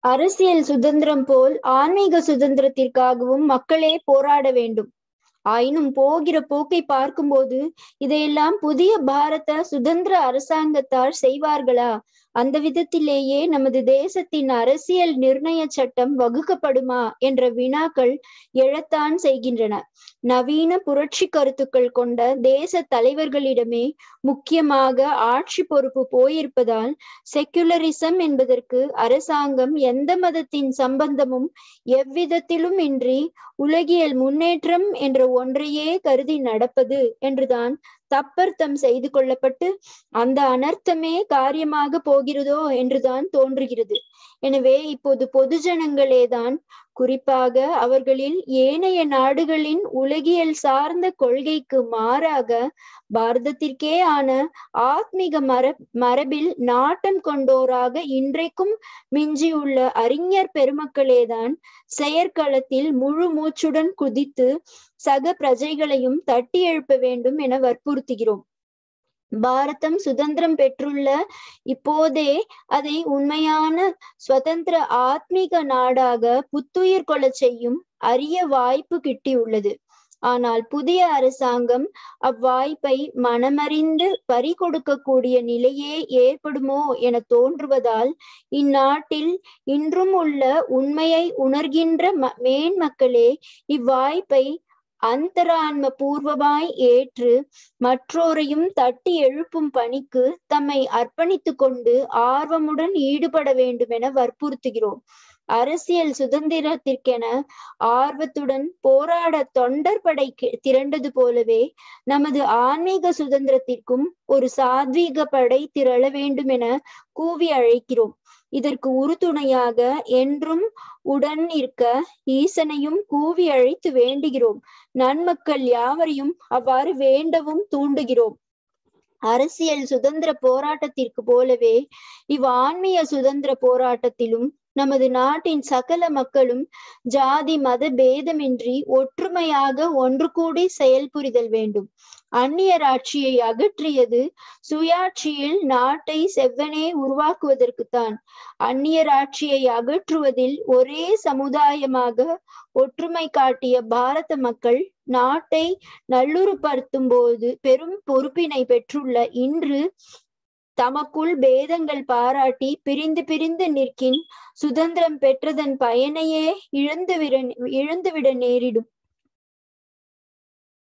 அரசியல் சுதந்திரம் போல் ஆன்மீக சுதந்திரத்திற்காகவும் மக்களே போராட வேண்டும் ஆயினும் போகிற போக்கை பார்க்கும்போது இதையெல்லாம் புதிய பாரத சுதந்திர அரசாங்கத்தார் செய்வார்களா அந்த விதத்திலேயே நமது தேசத்தின் அரசியல் நிர்ணய சட்டம் வகுக்கப்படுமா என்ற வினாக்கள் எழத்தான் செய்கின்றன நவீன புரட்சி கருத்துக்கள் கொண்ட தேச தலைவர்களிடமே முக்கியமாக ஆட்சி பொறுப்பு போயிருப்பதால் செக்குலரிசம் என்பதற்கு அரசாங்கம் எந்த மதத்தின் சம்பந்தமும் எவ்விதத்திலும் இன்றி உலகியல் முன்னேற்றம் என்ற ஒன்றையே கருதி நடப்பது என்றுதான் தப்பர்த்தம் செய்து கொள்ளப்பட்டு அந்த அனர்த்தமே காரியமாக போகிறதோ என்றுதான் தோன்றுகிறது எனவே இப்போது பொதுஜனங்களேதான் குறிப்பாக அவர்களில் ஏனைய நாடுகளின் உலகியல் சார்ந்த கொள்கைக்கு மாறாக பாரதத்திற்கே ஆன ஆத்மீக மர மரபில் நாட்டம் கொண்டோராக இன்றைக்கும் மிஞ்சியுள்ள அறிஞர் பெருமக்களேதான் செயற்களத்தில் முழு மூச்சுடன் குதித்து சக பிரஜைகளையும் தட்டி எழுப்ப வேண்டும் என வற்புறுத்துகிறோம் பாரதம் சுதந்திரம் பெற்றுள்ள இப்போதே அதை உண்மையான சுதந்திர ஆத்மீக நாடாக புத்துயிர் கொள்ள செய்யும் அரிய வாய்ப்பு கிட்டியுள்ளது ஆனால் புதிய அரசாங்கம் அவ்வாய்ப்பை மனமறிந்து பறி கொடுக்கக்கூடிய நிலையே ஏற்படுமோ என தோன்றுவதால் இந்நாட்டில் இன்றும் உள்ள உண்மையை உணர்கின்ற மேன்மக்களே இவ்வாய்ப்பை அந்தரான்ம பூர்வமாய் ஏற்று மற்றோரையும் தட்டி எழுப்பும் பணிக்கு தம்மை அர்ப்பணித்து கொண்டு ஆர்வமுடன் ஈடுபட வேண்டும் என வற்புறுத்துகிறோம் அரசியல் சுதந்திரத்திற்கென ஆர்வத்துடன் போராட தொண்டர் படை திரண்டது போலவே நமது ஆன்மீக சுதந்திரத்திற்கும் ஒரு சாத்வீக படை திரள வேண்டும் என கூவி அழைக்கிறோம் இதற்கு உறுதுணையாக என்றும் உடன் இருக்க ஈசனையும் கூவி அழைத்து வேண்டுகிறோம் நன்மக்கள் யாவரையும் அவ்வாறு வேண்டவும் தூண்டுகிறோம் அரசியல் சுதந்திர போராட்டத்திற்கு போலவே இவ் ஆன்மீக சுதந்திர போராட்டத்திலும் நமது நாட்டின் சகல மக்களும் ஜாதி மத பேதமின்றி ஒற்றுமையாக ஒன்று கூடி செயல்புரிதல் வேண்டும் அந்நியர் ஆட்சியை அகற்றியது சுயாட்சியில் நாட்டை செவ்வனே உருவாக்குவதற்குத்தான் அந்நியர் ஆட்சியை அகற்றுவதில் ஒரே சமுதாயமாக ஒற்றுமை காட்டிய பாரத மக்கள் நாட்டை நல்லுறுப்படுத்தும் போது பெரும் பொறுப்பினை பெற்றுள்ள இன்று தமக்குள் பேதங்கள் பாராட்டி பிரிந்து பிரிந்து நிற்கின் சுதந்திரம் பெற்றதன் பயனையே இழந்துவிட இழந்துவிட நேரிடும்